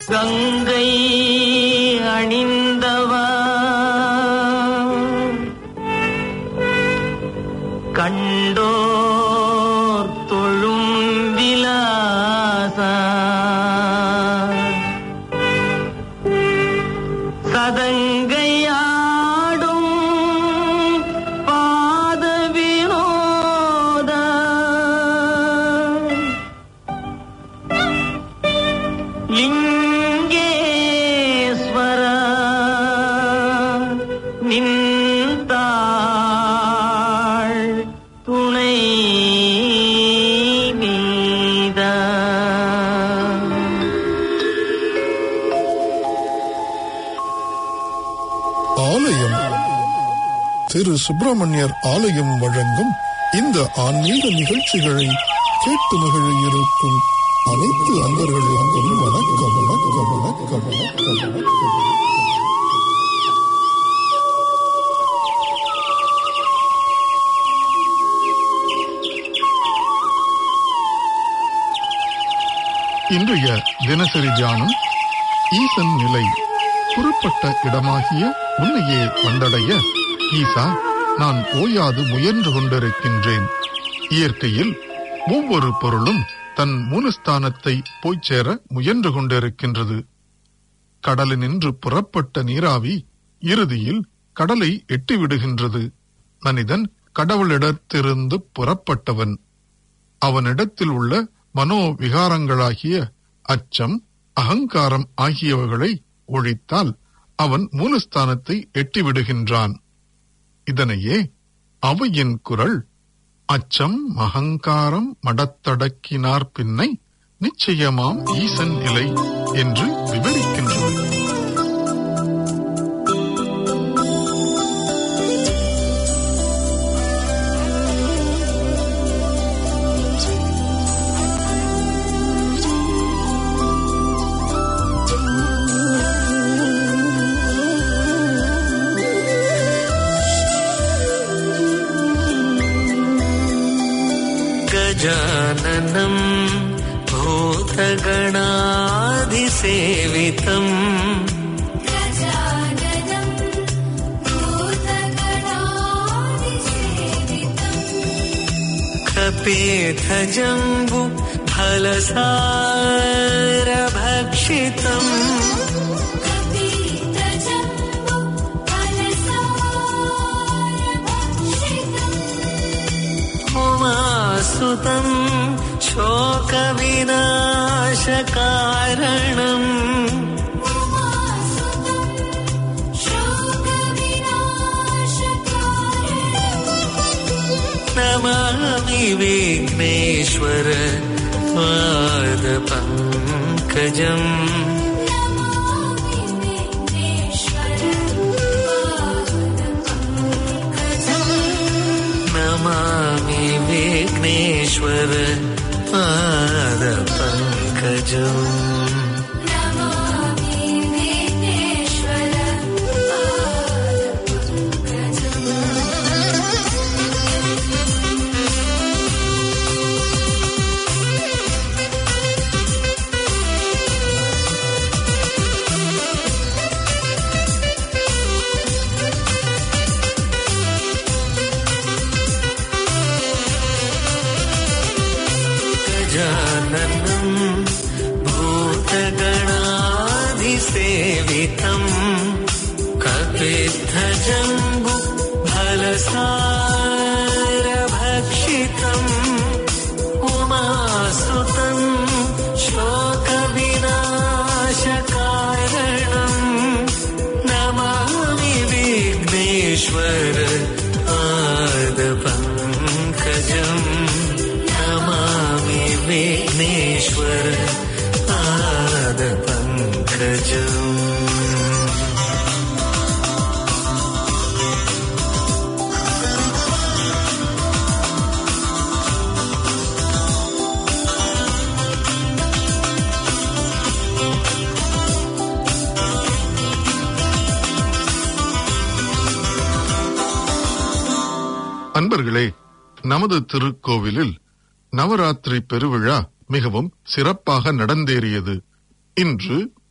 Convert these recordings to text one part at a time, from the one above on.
கங்கை அணிந்தவா கண்டோர் தொழும் விலாசா சதங்கையாடும் பாத வினோத லிங்கேஸ்வர நின்றாள் துணை நீதா ஆலயம் திரு சுப்பிரமணியர் ஆலயம் வழங்கும் இந்த ஆன்மீக நிகழ்ச்சிகளை கேட்டு மகிழ இருக்கும் அனைத்து அன்பர்களுக்கும் வணக்கம் வணக்கம் வணக்கம் வணக்கம் வணக்கம் இன்றைய தினசரி தியானம் ஈசன் நிலை புறப்பட்ட இடமாகிய உன்னையே வந்தடைய ஈசா நான் ஓயாது முயன்று கொண்டிருக்கின்றேன் இயற்கையில் ஒவ்வொரு பொருளும் தன் மூலஸ்தானத்தை போய்ச் சேர முயன்று கொண்டிருக்கின்றது கடலினின்று புறப்பட்ட நீராவி இறுதியில் கடலை எட்டிவிடுகின்றது மனிதன் கடவுளிடத்திலிருந்து புறப்பட்டவன் அவனிடத்தில் உள்ள மனோவிகாரங்களாகிய அச்சம் அகங்காரம் ஆகியவைகளை ஒழித்தால் அவன் மூலஸ்தானத்தை எட்டிவிடுகின்றான் இதனையே அவையின் குரல் அச்சம் அகங்காரம் மடத்தடக்கினார் பின்னை நிச்சயமாம் ஈசன் இலை என்று விவரிக்கின்றது गजाननम् भूतगणाधिसेवितम् गजाननं भूतगणादिसेवितम् कपेथजम्बु फलसारभक्षितम् कपीतजम्बु फलसारभक्षितम् उमासुतम् शोकविनाशकारणम् उमासुतं शोकविनाशकारणम् नमामि विघ्नेश्वर पादपङ्कजम् नमामि विघ्नेश्वर पादपङ्कजम् नमामि विघ्नेश्वर पादपङ्कजम् नमामि विघ्नेश्वर गजाननम् भूतगणाधिसेवितम् कपिद्धजम्बु फलसारभक्षितम् उमासुतम् शोकविनाशकारणम् नमामि विघ्नेश्वर पादपङ्कजम् नमामि विघ्नेश्वर पादपङ्कजम् அன்பர்களே நமது திருக்கோவிலில் நவராத்திரி பெருவிழா மிகவும் சிறப்பாக நடந்தேறியது இன்று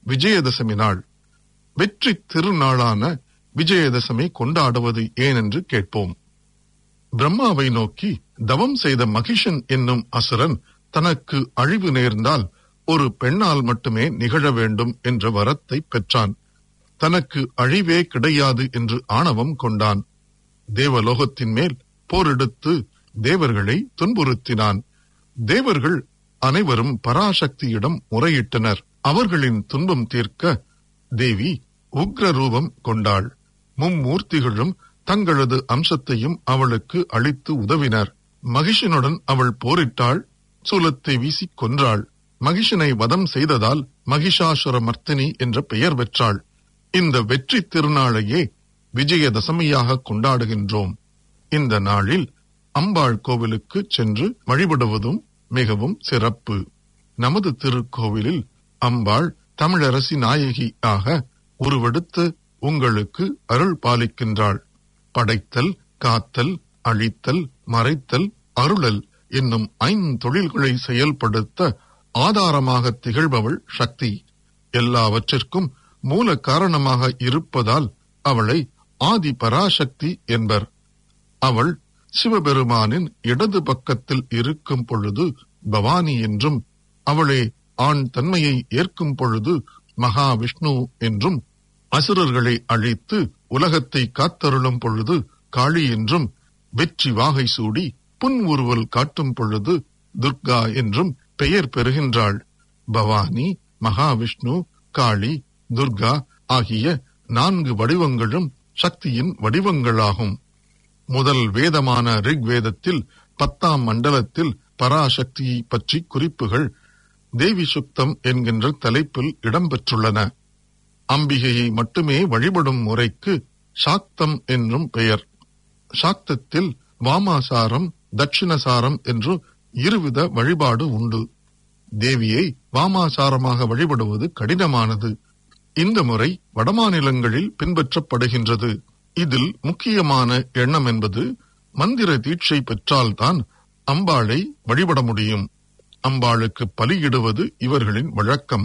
விஜயதசமி நாள் வெற்றி திருநாளான விஜயதசமி கொண்டாடுவது ஏனென்று கேட்போம் பிரம்மாவை நோக்கி தவம் செய்த மகிஷன் என்னும் அசுரன் தனக்கு அழிவு நேர்ந்தால் ஒரு பெண்ணால் மட்டுமே நிகழ வேண்டும் என்ற வரத்தை பெற்றான் தனக்கு அழிவே கிடையாது என்று ஆணவம் கொண்டான் தேவலோகத்தின் மேல் போரெடுத்து தேவர்களை துன்புறுத்தினான் தேவர்கள் அனைவரும் பராசக்தியிடம் முறையிட்டனர் அவர்களின் துன்பம் தீர்க்க தேவி உக்ர ரூபம் கொண்டாள் மும்மூர்த்திகளும் தங்களது அம்சத்தையும் அவளுக்கு அளித்து உதவினர் மகிஷனுடன் அவள் போரிட்டாள் சூலத்தை வீசிக் கொன்றாள் மகிஷனை வதம் செய்ததால் மகிஷாசுர மர்த்தினி என்ற பெயர் பெற்றாள் இந்த வெற்றி திருநாளையே விஜயதசமியாக கொண்டாடுகின்றோம் இந்த நாளில் அம்பாள் கோவிலுக்கு சென்று வழிபடுவதும் மிகவும் சிறப்பு நமது திருக்கோவிலில் அம்பாள் தமிழரசி நாயகி ஆக உருவெடுத்து உங்களுக்கு அருள் பாலிக்கின்றாள் படைத்தல் காத்தல் அழித்தல் மறைத்தல் அருளல் என்னும் ஐந்தொழில்களை செயல்படுத்த ஆதாரமாக திகழ்பவள் சக்தி எல்லாவற்றிற்கும் மூல காரணமாக இருப்பதால் அவளை ஆதி பராசக்தி என்பர் அவள் சிவபெருமானின் இடது பக்கத்தில் இருக்கும் பொழுது பவானி என்றும் அவளே ஆண் தன்மையை ஏற்கும் பொழுது மகாவிஷ்ணு என்றும் அசுரர்களை அழித்து உலகத்தை காத்தருளும் பொழுது காளி என்றும் வெற்றி வாகை சூடி புன்முறுவல் காட்டும் பொழுது துர்கா என்றும் பெயர் பெறுகின்றாள் பவானி மகாவிஷ்ணு காளி துர்கா ஆகிய நான்கு வடிவங்களும் சக்தியின் வடிவங்களாகும் முதல் வேதமான ரிக்வேதத்தில் பத்தாம் மண்டலத்தில் பராசக்தியை பற்றி குறிப்புகள் தேவி சுத்தம் என்கின்ற தலைப்பில் இடம்பெற்றுள்ளன அம்பிகையை மட்டுமே வழிபடும் முறைக்கு சாக்தம் என்றும் பெயர் சாக்தத்தில் வாமாசாரம் தட்சிணசாரம் என்று இருவித வழிபாடு உண்டு தேவியை வாமாசாரமாக வழிபடுவது கடினமானது இந்த முறை வடமாநிலங்களில் பின்பற்றப்படுகின்றது இதில் முக்கியமான எண்ணம் என்பது மந்திர தீட்சை பெற்றால்தான் அம்பாளை வழிபட முடியும் அம்பாளுக்கு பலியிடுவது இவர்களின் வழக்கம்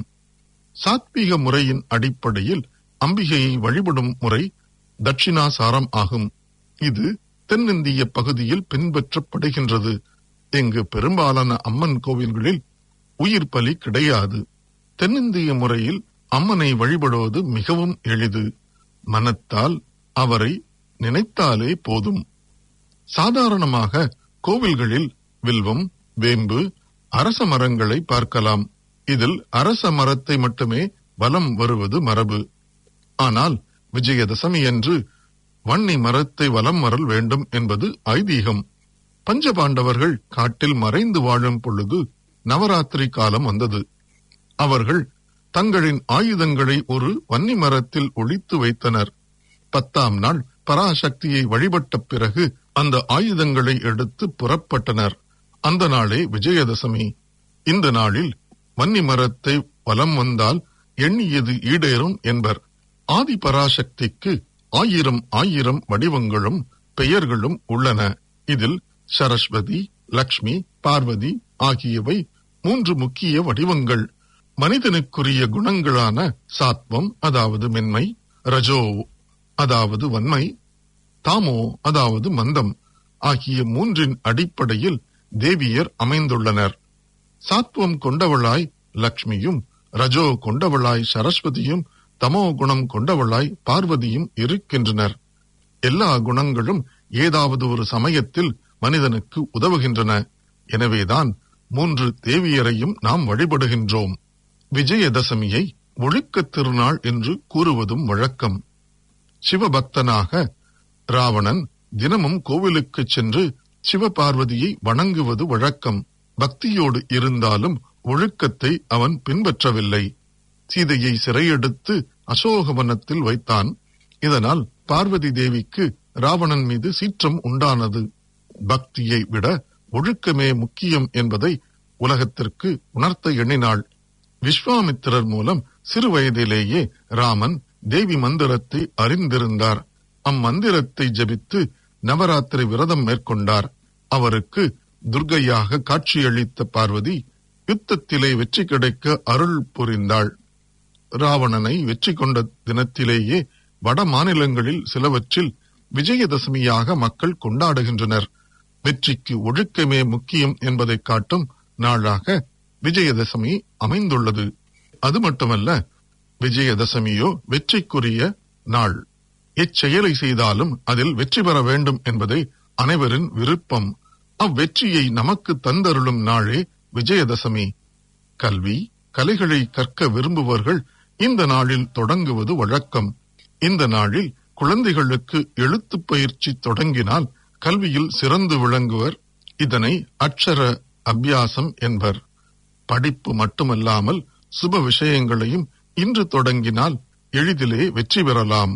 சாத்வீக முறையின் அடிப்படையில் அம்பிகையை வழிபடும் முறை தட்சிணாசாரம் ஆகும் இது தென்னிந்திய பகுதியில் பின்பற்றப்படுகின்றது இங்கு பெரும்பாலான அம்மன் கோவில்களில் உயிர் பலி கிடையாது தென்னிந்திய முறையில் அம்மனை வழிபடுவது மிகவும் எளிது மனத்தால் அவரை நினைத்தாலே போதும் சாதாரணமாக கோவில்களில் வில்வம் வேம்பு அரச மரங்களை பார்க்கலாம் இதில் அரச மரத்தை மட்டுமே வலம் வருவது மரபு ஆனால் விஜயதசமி அன்று வன்னி மரத்தை வலம் வரல் வேண்டும் என்பது ஐதீகம் பஞ்சபாண்டவர்கள் காட்டில் மறைந்து வாழும் பொழுது நவராத்திரி காலம் வந்தது அவர்கள் தங்களின் ஆயுதங்களை ஒரு வன்னி மரத்தில் ஒளித்து வைத்தனர் பத்தாம் நாள் பராசக்தியை வழிபட்ட பிறகு அந்த ஆயுதங்களை எடுத்து புறப்பட்டனர் அந்த நாளே விஜயதசமி இந்த நாளில் வன்னி மரத்தை வலம் வந்தால் எண்ணியது ஈடேறும் என்பர் ஆதி பராசக்திக்கு ஆயிரம் ஆயிரம் வடிவங்களும் பெயர்களும் உள்ளன இதில் சரஸ்வதி லக்ஷ்மி பார்வதி ஆகியவை மூன்று முக்கிய வடிவங்கள் மனிதனுக்குரிய குணங்களான சாத்வம் அதாவது மென்மை ரஜோ அதாவது வன்மை தாமோ அதாவது மந்தம் ஆகிய மூன்றின் அடிப்படையில் தேவியர் அமைந்துள்ளனர் சாத்வம் கொண்டவளாய் லக்ஷ்மியும் ரஜோ கொண்டவளாய் சரஸ்வதியும் தமோ குணம் கொண்டவளாய் பார்வதியும் இருக்கின்றனர் எல்லா குணங்களும் ஏதாவது ஒரு சமயத்தில் மனிதனுக்கு உதவுகின்றன எனவேதான் மூன்று தேவியரையும் நாம் வழிபடுகின்றோம் விஜயதசமியை ஒழுக்கத் திருநாள் என்று கூறுவதும் வழக்கம் சிவபக்தனாக ராவணன் தினமும் கோவிலுக்குச் சென்று சிவபார்வதியை வணங்குவது வழக்கம் பக்தியோடு இருந்தாலும் ஒழுக்கத்தை அவன் பின்பற்றவில்லை சீதையை சிறையெடுத்து அசோகவனத்தில் வைத்தான் இதனால் பார்வதி தேவிக்கு ராவணன் மீது சீற்றம் உண்டானது பக்தியை விட ஒழுக்கமே முக்கியம் என்பதை உலகத்திற்கு உணர்த்த எண்ணினாள் விஸ்வாமித்திரர் மூலம் சிறு வயதிலேயே ராமன் தேவி மந்திரத்தை அறிந்திருந்தார் அம்மந்திரத்தை ஜபித்து நவராத்திரி விரதம் மேற்கொண்டார் அவருக்கு துர்கையாக காட்சியளித்த பார்வதி யுத்தத்திலே வெற்றி கிடைக்க அருள் புரிந்தாள் ராவணனை வெற்றி கொண்ட தினத்திலேயே வட மாநிலங்களில் சிலவற்றில் விஜயதசமியாக மக்கள் கொண்டாடுகின்றனர் வெற்றிக்கு ஒழுக்கமே முக்கியம் என்பதை காட்டும் நாளாக விஜயதசமி அமைந்துள்ளது அது மட்டுமல்ல விஜயதசமியோ வெற்றிக்குரிய நாள் எச்செயலை செய்தாலும் அதில் வெற்றி பெற வேண்டும் என்பதை அனைவரின் விருப்பம் அவ்வெற்றியை நமக்கு தந்தருளும் நாளே விஜயதசமி கல்வி கலைகளை கற்க விரும்புபவர்கள் இந்த நாளில் தொடங்குவது வழக்கம் இந்த நாளில் குழந்தைகளுக்கு எழுத்துப் பயிற்சி தொடங்கினால் கல்வியில் சிறந்து விளங்குவர் இதனை அக்ஷர அபியாசம் என்பர் படிப்பு மட்டுமல்லாமல் சுப விஷயங்களையும் இன்று தொடங்கினால் எளிதிலே வெற்றி பெறலாம்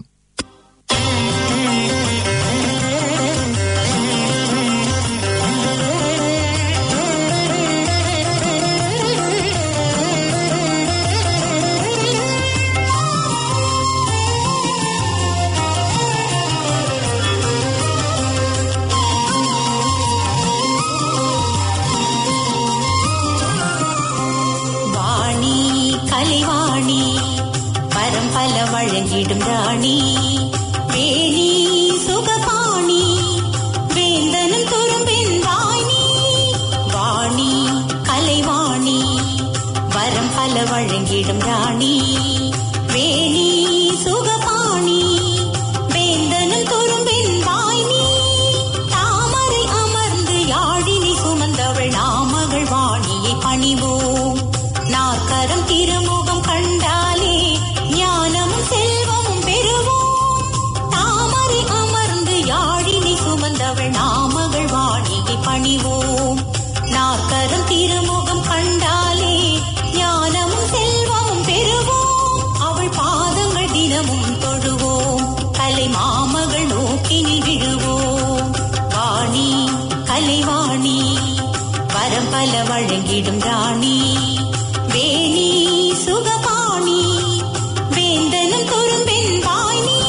வாணி கலைவாணி பரம்பல வழங்கிடும் ராணி வேணி சுகபாணி வேந்தனும் துரும்பின் வாணி வாணி கலைவாணி வரம் பல வழங்கிடும் ராணி வேணி சுகபாணி வேந்தனும் துரும்பின் வாணி தாமரை அமர்ந்து யாழினை சுமந்தவள் நாமகள் வாணியை பணிவோம் நாற்கரம் திருமுகம் கண்டாலே ஞானமும் செல்வமும் பெறுவோம் தாமரை அமர்ந்து யாழினை சுமந்தவள் நாமகள் வாணியை பணிவோம் நாற்கரம் திருமுகம் கண்டாலே ஞானமும் செல்வமும் பெறுவோம் அவள் பாதங்கள் தினமும் தொழுவோம் கலை மாமகள் நோக்கினில் விழுவோம் வாணி கலைவாணி வரம் பல வழங்கிடும் ராணி வேணி சுகபாணி வேந்தனும் துரும்பின் வாணி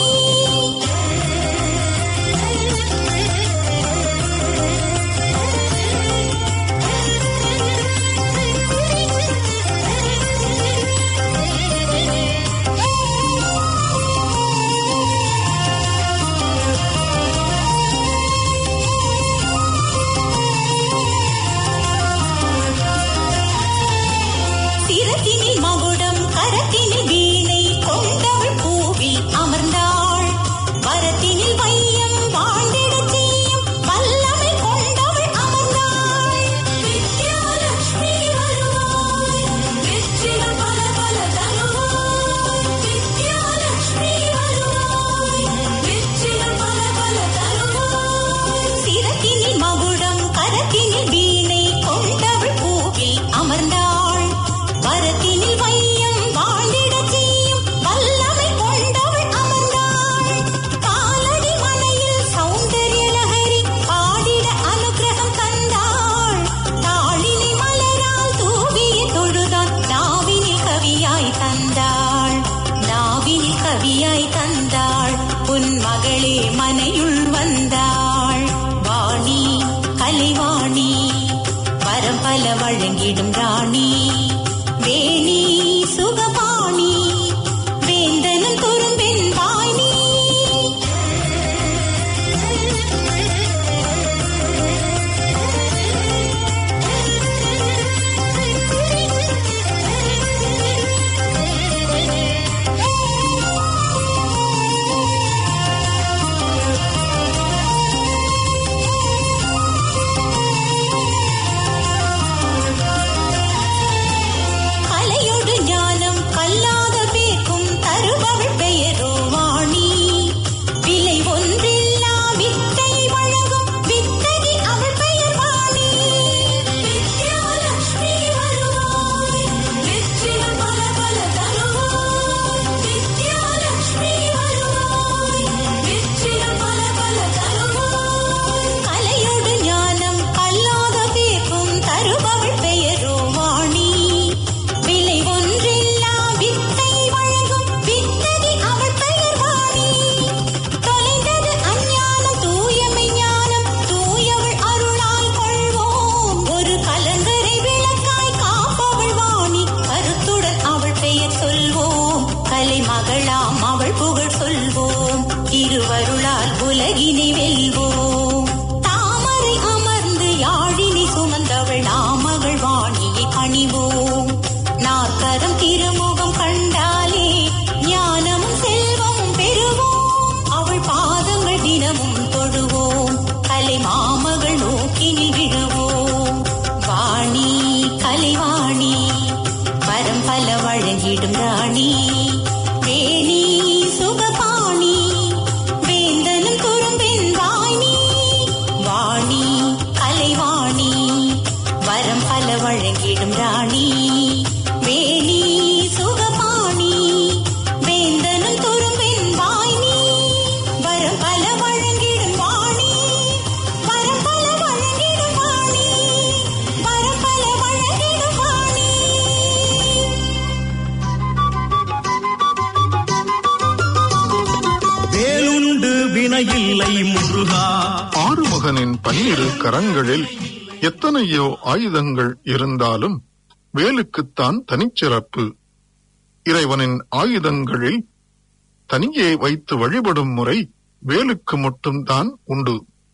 சிரத்தினில் மகுடம் கரத்தினில் வீணை கொண்டவள் பூவில் அமர்ந்தாள் வரத்தினில் வையம் வாழ்ந்திடச் செய்யும் வல்லமை கொண்டவள் அமர்ந்தாள் வித்யாலட்சுமி வருவாய் வெற்றிகள் பல பல தருவாய் வித்யாலட்சுமி வருவாய் வெற்றிகள் பல பல தருவாய் சிரத்தினில் மகுடம் கரத்தினில் வீணை கொண்டவள் பூவில் அமர்ந்தாள் வரத்தினில் வையம் வாழ்ந்திடச் செய்யும் வல்லமை கொண்டவள் அமர்ந்தாள் காலடி மலையில் சௌந்தர்ய லஹரி பாடிட அனுகிரகம் தந்தாள் தாளினை மலரால் தூவிய தொழுதான் நாவினில் கவியாய் தந்தாள் நாவினில் கவியாய் தந்தாள் உன் மகளே மனையுள் வந்தாள் வாணி கலைவாணி வரம் பல வழங்கிடும் ராணி வேணி சுகபாணி வேந்தனும் துரும்பின் வாணி மகளாம் அவள் புகழ் சொல்வோம் திருவருளால் உலகினை வெல்வோம் தாமரை அமர்ந்து யாழினை சுமந்தவள் நாமகள் வாணியை பணிவோம் நாற்கரம் திருமுகம் கண்டாலே ஞானமும் செல்வமும் பெறுவோம் அவள் பாதங்கள் தினமும் தொழுவோம் கலை மாமகள் நோக்கினில் விழுவோம் வாணி கலைவாணி வரம் பல வழங்கிடும் ராணி வேணி சுகபாணி வேந்தனும் துரும்பின் வாணி வாணி கலைவாணி வரம் பல வழங்கிடும் ராணி வேணி சுகபாணி வேந்தனும் துரும்பின் வாணி வரம் பல வழங்கிடும் வாணி வரம் பல வழங்கிடும் வாணி வரம் பல வழங்கிடும் வாணி வேலுண்டு வினையில்லை முருகா ஆறுமுகனின் பன்னிரு கரங்களில் எத்தனையோ ஆயுதங்கள் இருந்தாலும் வேலுக்குத்தான் தனிச்சிறப்பு இறைவனின் ஆயுதங்களில் தனியே வைத்து வழிபடும் முறை வேலுக்கு மட்டும்தான் உண்டு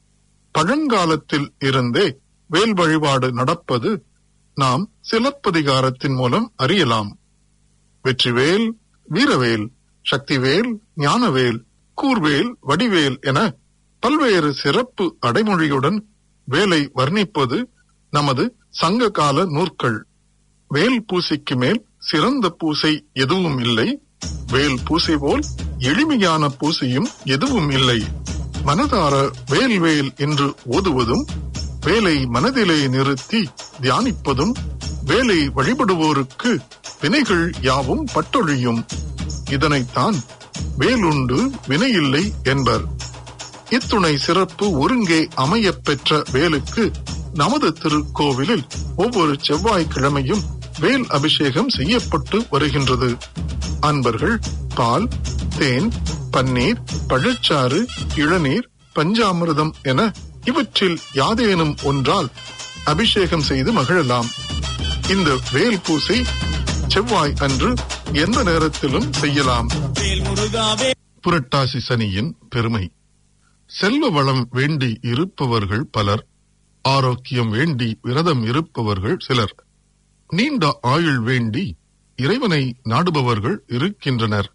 பழங்காலத்தில் இருந்தே வேல் வழிபாடு நடப்பது நாம் சிலப்பதிகாரத்தின் மூலம் அறியலாம் வெற்றிவேல் வீரவேல் சக்திவேல் ஞானவேல் கூர்வேல் வடிவேல் என பல்வேறு சிறப்பு அடைமொழியுடன் வேலை வர்ணிப்பது நமது சங்ககால நூற்கள் வேல் பூசைக்கு மேல் சிறந்த பூசை எதுவும் இல்லை வேல் பூசை போல் எளிமையான பூசையும் எதுவும் இல்லை மனதார வேல் வேல் என்று ஓதுவதும் வேலை மனதிலே நிறுத்தி தியானிப்பதும் வேலை வழிபடுவோருக்கு வினைகள் யாவும் பட்டொழியும் இதனைத்தான் வேலுண்டு வினையில்லை என்பர் இத்துணை சிறப்பு ஒருங்கே அமையப் பெற்ற வேலுக்கு நமது திருக்கோவிலில் ஒவ்வொரு செவ்வாய்க்கிழமையும் வேல் அபிஷேகம் செய்யப்பட்டு வருகின்றது அன்பர்கள் பால் தேன் பன்னீர் பழச்சாறு இளநீர் பஞ்சாமிர்தம் என இவற்றில் யாதேனும் ஒன்றால் அபிஷேகம் செய்து மகிழலாம் இந்த வேல் பூசை செவ்வாய் அன்று எந்த நேரத்திலும் செய்யலாம் வேல் முருகாவே புரட்டாசி சனியின் பெருமை செல்வ வளம் வேண்டி இருப்பவர்கள் பலர் ஆரோக்கியம் வேண்டி விரதம் இருப்பவர்கள் சிலர் நீண்ட ஆயுள் வேண்டி இறைவனை நாடுபவர்கள் இருக்கின்றனர்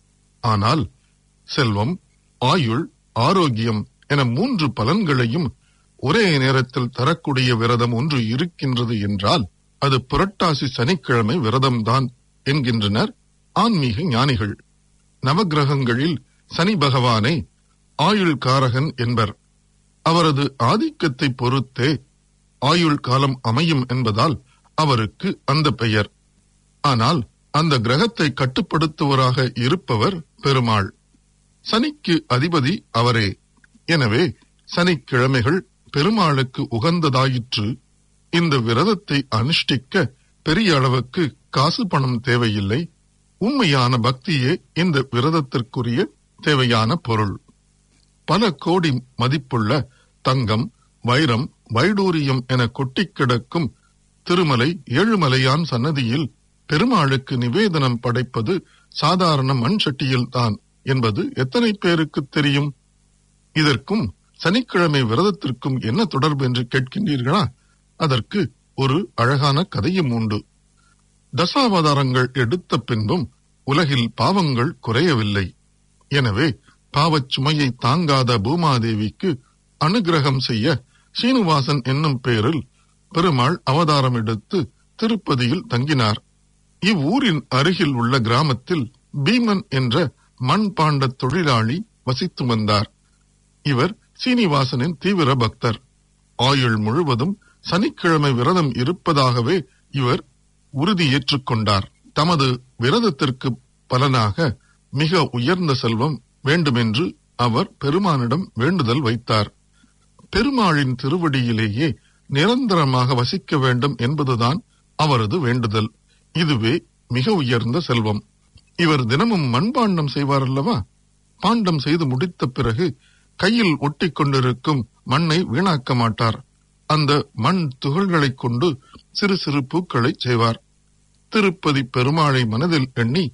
ஆனால் செல்வம் ஆயுள் ஆரோக்கியம் என மூன்று பலன்களையும் ஒரே நேரத்தில் தரக்கூடிய விரதம் ஒன்று இருக்கின்றது என்றால் அது புரட்டாசி சனிக்கிழமை விரதம்தான் என்கின்றனர் ஆன்மீக ஞானிகள் நவக்கிரகங்களில் சனி பகவானை ஆயுள் காரகன் என்பர் அவரது ஆதிக்கத்தை பொறுத்தே ஆயுள் காலம் அமையும் என்பதால் அவருக்கு அந்த பெயர் ஆனால் அந்த கிரகத்தை கட்டுப்படுத்துவராக இருப்பவர் பெருமாள் சனிக்கு அதிபதி அவரே எனவே சனிக்கிழமைகள் பெருமாளுக்கு உகந்ததாயிற்று இந்த விரதத்தை அனுஷ்டிக்க பெரிய அளவுக்கு காசு பணம் தேவையில்லை உண்மையான பக்தியே இந்த விரதத்திற்குரிய தேவையான பொருள் பல கோடி மதிப்புள்ள தங்கம் வைரம் வைடூரியம் என கொட்டிக் கிடக்கும் திருமலை ஏழுமலையான் சன்னதியில் பெருமாளுக்கு நிவேதனம் படைப்பது சாதாரண மண் சட்டியில்தான் என்பது எத்தனை பேருக்கு தெரியும் இதற்கும் சனிக்கிழமை விரதத்திற்கும் என்ன தொடர்பு என்று கேட்கின்றீர்களா அதற்கு ஒரு அழகான கதையும் உண்டு தசாவதாரங்கள் எடுத்த பின்பும் உலகில் பாவங்கள் குறையவில்லை எனவே பாவச் சுமையை தாங்காத பூமாதேவிக்கு அனுகிரகம் செய்ய சீனிவாசன் என்னும் பெயரில் பெருமாள் அவதாரம் எடுத்து திருப்பதியில் தங்கினார் இவ்வூரின் அருகில் உள்ள கிராமத்தில் பீமன் என்ற மண்பாண்ட தொழிலாளி வசித்து வந்தார் இவர் சீனிவாசனின் தீவிர பக்தர் ஆயுள் முழுவதும் சனிக்கிழமை விரதம் இருப்பதாகவே இவர் உறுதி ஏற்றுக்கொண்டார் தமது விரதத்திற்கு பலனாக மிக உயர்ந்த செல்வம் வேண்டுமென்று அவர் பெருமானிடம் வேண்டுதல் வைத்தார் பெருமாளின் திருவடியிலேயே நிரந்தரமாக வசிக்க வேண்டும் என்பதுதான் அவரது வேண்டுதல் இதுவே மிக உயர்ந்த செல்வம் இவர் தினமும் மண்பாண்டம் செய்வார் அல்லவா பாண்டம் செய்து முடித்த பிறகு கையில் ஒட்டிக் கொண்டிருக்கும் மண்ணை வீணாக்க மாட்டார் அந்த மண் துகள்களைக் கொண்டு சிறு சிறு பூக்களை செய்வார் திருப்பதி பெருமாளை மனதில் எண்ணி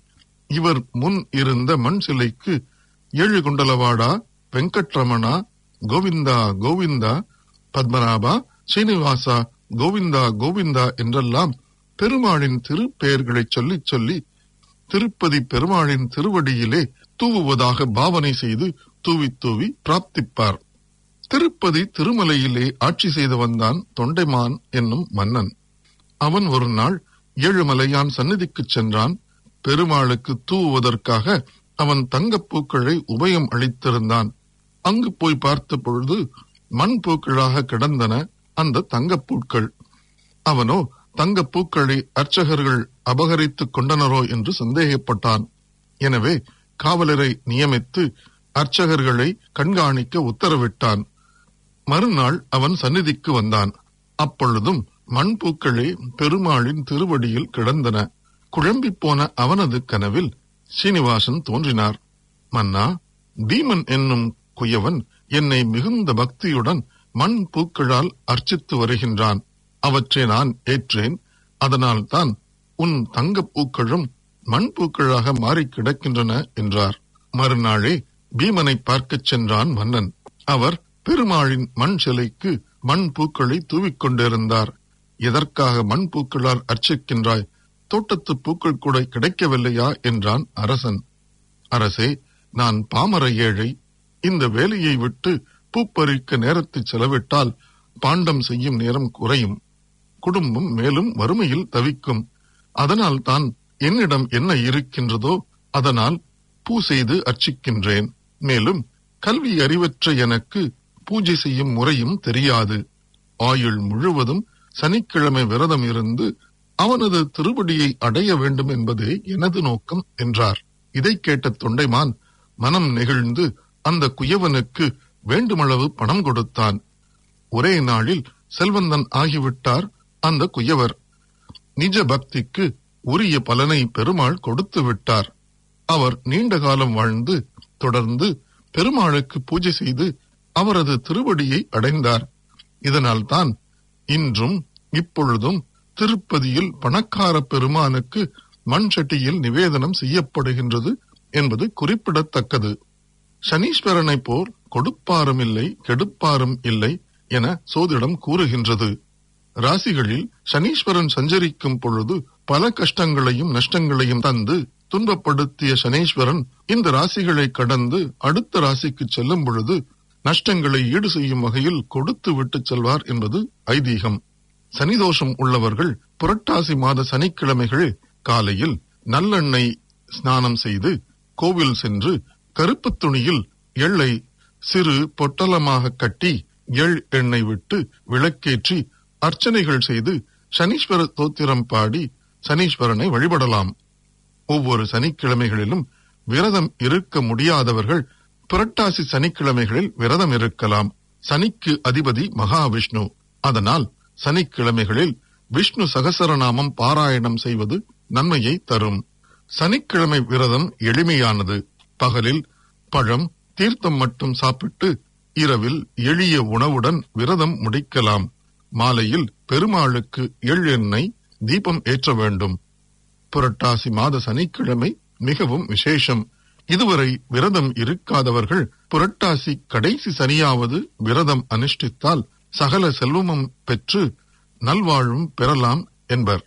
இவர் முன் இருந்த மண் சிலைக்கு ஏழு குண்டலவாடா வெங்கட்ரமணா கோவிந்தா கோவிந்தா பத்மநாபா ஸ்ரீனிவாசா கோவிந்தா கோவிந்தா என்றெல்லாம் பெருமாளின் திருப்பெயர்களை சொல்லிச் சொல்லி திருப்பதி பெருமாளின் திருவடியிலே தூவுவதாக பாவனை செய்து தூவி தூவி பிரார்த்திப்பார் திருப்பதி திருமலையிலே ஆட்சி செய்து வந்தான் தொண்டைமான் என்னும் மன்னன் அவன் ஒரு நாள் ஏழுமலையான் சந்நிதிக்குச் சென்றான் பெருமாளுக்கு தூவுவதற்காக அவன் தங்கப் பூக்களை உபயம் அளித்திருந்தான் அங்கு போய் பார்த்த பொழுது மண் பூக்களாக கிடந்தன அந்த தங்கப் பூக்கள் அவனோ தங்கப் பூக்களை அர்ச்சகர்கள் அபகரித்துக் கொண்டனரோ என்று சந்தேகப்பட்டான் எனவே காவலரை நியமித்து அர்ச்சகர்களை கண்காணிக்க உத்தரவிட்டான் மறுநாள் அவன் சந்நிதிக்கு வந்தான் அப்பொழுதும் மண் பூக்களே பெருமாளின் திருவடியில் கிடந்தன குழம்பிப் போன அவனது கனவில் சீனிவாசன் தோன்றினார் மன்னா தீமன் என்னும் குயவன் என்னை மிகுந்த பக்தியுடன் மண் பூக்களால் அர்ச்சித்து வருகின்றான் அவற்றை நான் ஏற்றேன் அதனால் தான் உன் தங்கப் பூக்களும் மண் பூக்களாக மாறி கிடக்கின்றன என்றார் மறுநாளே பீமனை பார்க்கச் சென்றான் மன்னன் அவர் பெருமாளின் மண் சிலைக்கு மண் பூக்களை தூவிக் கொண்டிருந்தார் எதற்காக மண் பூக்களால் அர்ச்சிக்கின்றாய் தோட்டத்து பூக்கள் கூட கிடைக்கவில்லையா என்றான் அரசன் அரசே நான் பாமர ஏழை இந்த வேலையை விட்டு பூப்பறிக்க நேரத்தை செலவிட்டால் பாண்டம் செய்யும் நேரம் குறையும் குடும்பம் மேலும் வறுமையில் தவிக்கும் அதனால் தான் என்னிடம் என்ன இருக்கின்றதோ அதனால் பூ செய்து அர்ச்சிக்கின்றேன் மேலும் கல்வி அறிவற்ற எனக்கு பூஜை செய்யும் முறையும் தெரியாது ஆயுள் முழுவதும் சனிக்கிழமை விரதம் இருந்து அவனது திருப்படியை அடைய வேண்டும் என்பதே எனது நோக்கம் என்றார் இதை கேட்ட தொண்டைமான் மனம் நெகிழ்ந்து அந்த குயவனுக்கு வேண்டுமளவு பணம் கொடுத்தான் ஒரே நாளில் செல்வந்தன் ஆகிவிட்டார் அந்த குயவர் நிஜ பக்திக்கு உரிய பலனை பெருமாள் கொடுத்து விட்டார் அவர் நீண்ட காலம் வாழ்ந்து தொடர்ந்து பெருமாளுக்கு பூஜை செய்து அவரது திருவடியை அடைந்தார் இதனால் தான் இன்றும் இப்பொழுதும் திருப்பதியில் பணக்கார பெருமானுக்கு மண் சட்டியில் நிவேதனம் செய்யப்படுகின்றது என்பது குறிப்பிடத்தக்கது சனீஸ்வரனை போல் கொடுப்பாரும் இல்லை கெடுப்பாரும் இல்லை என சோதிடம் கூறுகின்றது ராசிகளில் சனீஸ்வரன் சஞ்சரிக்கும் பொழுது பல கஷ்டங்களையும் நஷ்டங்களையும் தந்து துன்பப்படுத்திய சனீஸ்வரன் இந்த ராசிகளை கடந்து அடுத்த ராசிக்கு செல்லும் பொழுது நஷ்டங்களை ஈடு செய்யும் வகையில் கொடுத்து விட்டு செல்வார் என்பது ஐதீகம் சனிதோஷம் உள்ளவர்கள் புரட்டாசி மாத சனிக்கிழமைகள் காலையில் நல்லெண்ணெய் ஸ்நானம் செய்து கோவில் சென்று கருப்பு துணியில் எள்ளை சிறு பொட்டலமாக கட்டி எள் எண்ணெய் விட்டு விளக்கேற்றி அர்ச்சனைகள் செய்து சனீஸ்வர தோத்திரம் பாடி சனீஸ்வரனை வழிபடலாம் ஒவ்வொரு சனிக்கிழமைகளிலும் விரதம் இருக்க முடியாதவர்கள் புரட்டாசி சனிக்கிழமைகளில் விரதம் இருக்கலாம் சனிக்கு அதிபதி மகாவிஷ்ணு அதனால் சனிக்கிழமைகளில் விஷ்ணு சகசரநாமம் பாராயணம் செய்வது நன்மையை தரும் சனிக்கிழமை விரதம் எளிமையானது பகலில் பழம் தீர்த்தம் மட்டும் சாப்பிட்டு இரவில் எளிய உணவுடன் விரதம் முடிக்கலாம் மாலையில் பெருமாளுக்கு எள் எண்ணெய் தீபம் ஏற்ற வேண்டும் புரட்டாசி மாத சனிக்கிழமை மிகவும் விசேஷம் இதுவரை விரதம் இருக்காதவர்கள் புரட்டாசி கடைசி சனியாவது விரதம் அனுஷ்டித்தால் சகல செல்வமும் பெற்று நல்வாழ்வும் பெறலாம் என்பர்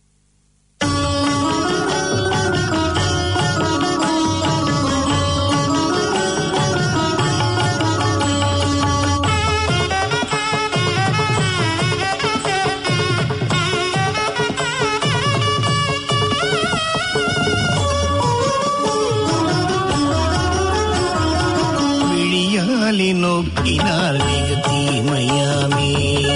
விழியாலி நோக்கினால் மிக தீமையாமே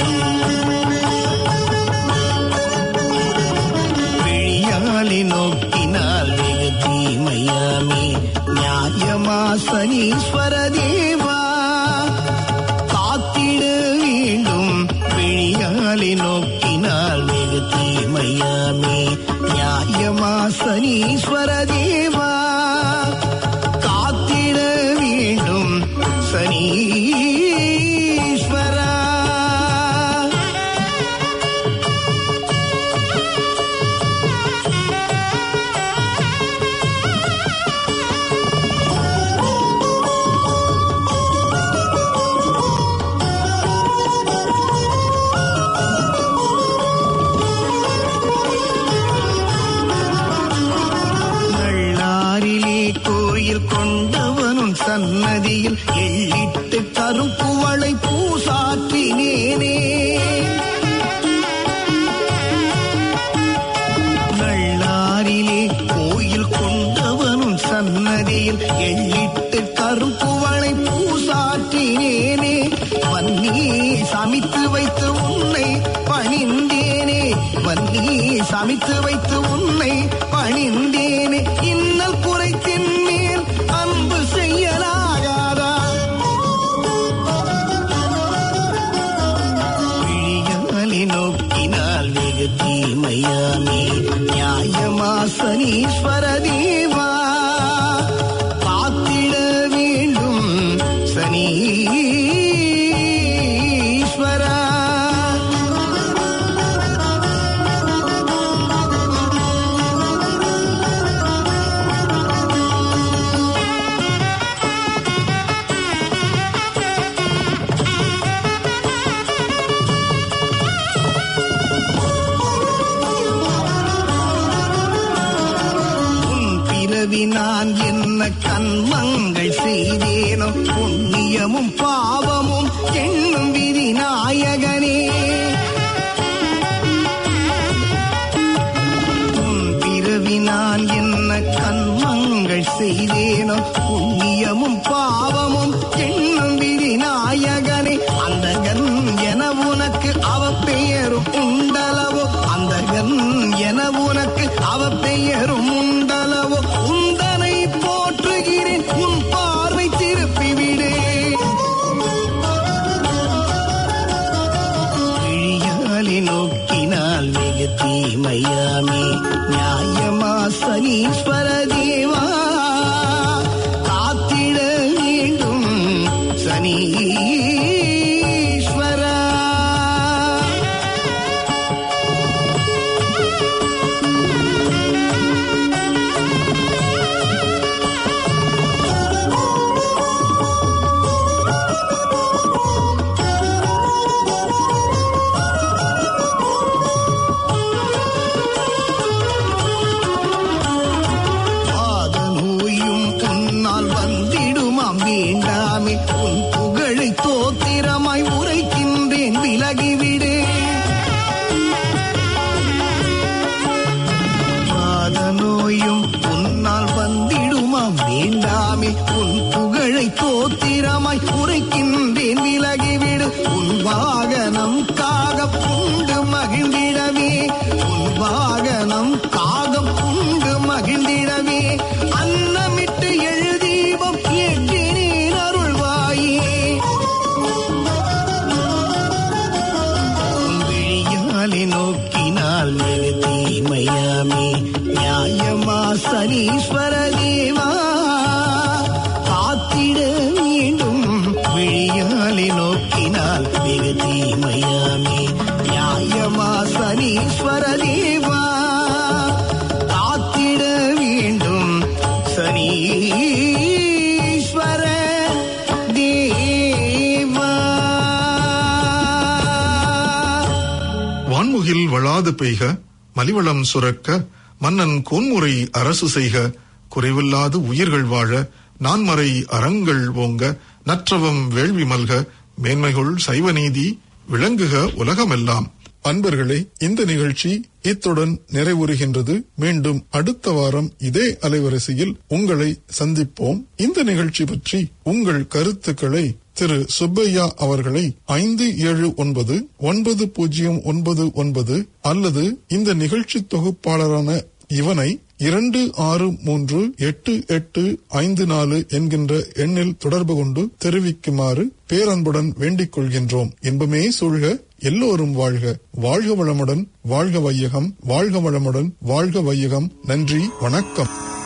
விழியாலி நோக்கினால் மிக தீமையாமே நியாயமா சனீஸ்வர தேவா காத்திட வேண்டும் விழியாலி நோக்கினால் மிக தீமையாமே நியாயமா சனீஸ்வர தேவா காத்திட வேண்டும் சனீஸ்வரா சன்னதியில் எள்ளிட்டு கருப்புவளை பூசாற்றினேனே நள்ளாரிலே கோயில் கொண்டவனும் சன்னதியில் எள்ளிட்டு கருப்புவளை பூசாற்றினேனே வன்னி சமைத்து வைத்து உன்னை பணிந்தேனே வன்னி சமைத்து வைத்து உன்னை பணிந்தேனே இன்னல் குறைத்தின் மேல் அன்பு செய்யலாகாதா விழியாலே நோக்கினால் வெகு தீமையாமே நியாயமா சனீஸ்வர தேவா காத்திட வேண்டும் சனீஸ்வரா உன் பிறவி நான் என்ன கண்மங்கள் செய்தேனோ புண்ணியமும் பாவமும் எண்ணும் விதி நாயகனே உன் பிறவி நான் என்ன கண்மங்கள் செய்தேனோ புண்ணியமும் பாவமும் எண்ணும் விதி நாயகனே அந்தகன் என உனக்கு அவ பெயரும் உண்டளவோ அந்தகன் என உனக்கு அவ பெயரும் உண்டளவோ உந்தனை போற்றுகிறேன் உன் பார்வை திருப்பி விடு விழியாலே நோக்கினால் வெகு தீமையாமே நியாயமா சனீஸ்வர தேவா காத்திட வேண்டும் சனீஸ்வரா பாத நோயும் உன்னால் வந்திடுமாம் வேண்டாமே உன் புகழை தோத்திரமாய் உரைக்கின்றேன் விலகிவிடு பாத நோயும் உன்னால் வந்திடுமாம் வேண்டாமே உன் புகழை தோத்திரமாய் உரைக்கின்றேன் விலகிவிடு உன் வாகனம் காக புண்டு மகிழ்ந்திடவே உன் வாகனம் காகம் புண்டு மகிழ்ந்திடவே அன்னமிட்டு எழுதீபம் ஏற்றினேன் அருள்வாயே உன் விழியாலே நோக்கினால் வெகு தீமையாமே நியாயமா சனீஸ்வர தேவா காத்திட வேண்டும் விழியாலே நோக்கினால் வெகு தீமையாமே நியாயமா சனீஸ்வர தேவா காத்திட வேண்டும் சனீஸ்வர தேவா வான்முகில் வளாது பெய்க மலிவளம் சுரக்க மன்னன் கோன்முறை அரசு செய்க குறைவில்லாது உயிர்கள் வாழ நான்மறை அறங்கள் ஓங்க நற்றவம் வேள்வி மல்க மேன்மைகள் சைவநீதி விளங்குக உலகமெல்லாம் அன்பர்களே இந்த நிகழ்ச்சி இத்துடன் நிறைவுறுகின்றது மீண்டும் அடுத்த வாரம் இதே அலைவரிசையில் உங்களை சந்திப்போம் இந்த நிகழ்ச்சி பற்றி உங்கள் கருத்துக்களை திரு சுப்பையா அவர்களை ஐந்து ஏழு ஒன்பது ஒன்பது பூஜ்ஜியம் ஒன்பது ஒன்பது அல்லது இந்த நிகழ்ச்சி தொகுப்பாளரான இவனை இரண்டு ஆறு மூன்று எட்டு எட்டு ஐந்து நாலு என்கின்ற எண்ணில் தொடர்பு கொண்டு தெரிவிக்குமாறு பேரன்புடன் வேண்டிக் கொள்கின்றோம் இன்பமே சூழ்க எல்லோரும் வாழ்க வாழ்க வளமுடன் வாழ்க வையகம் வாழ்க வளமுடன் வாழ்க வையகம் நன்றி வணக்கம்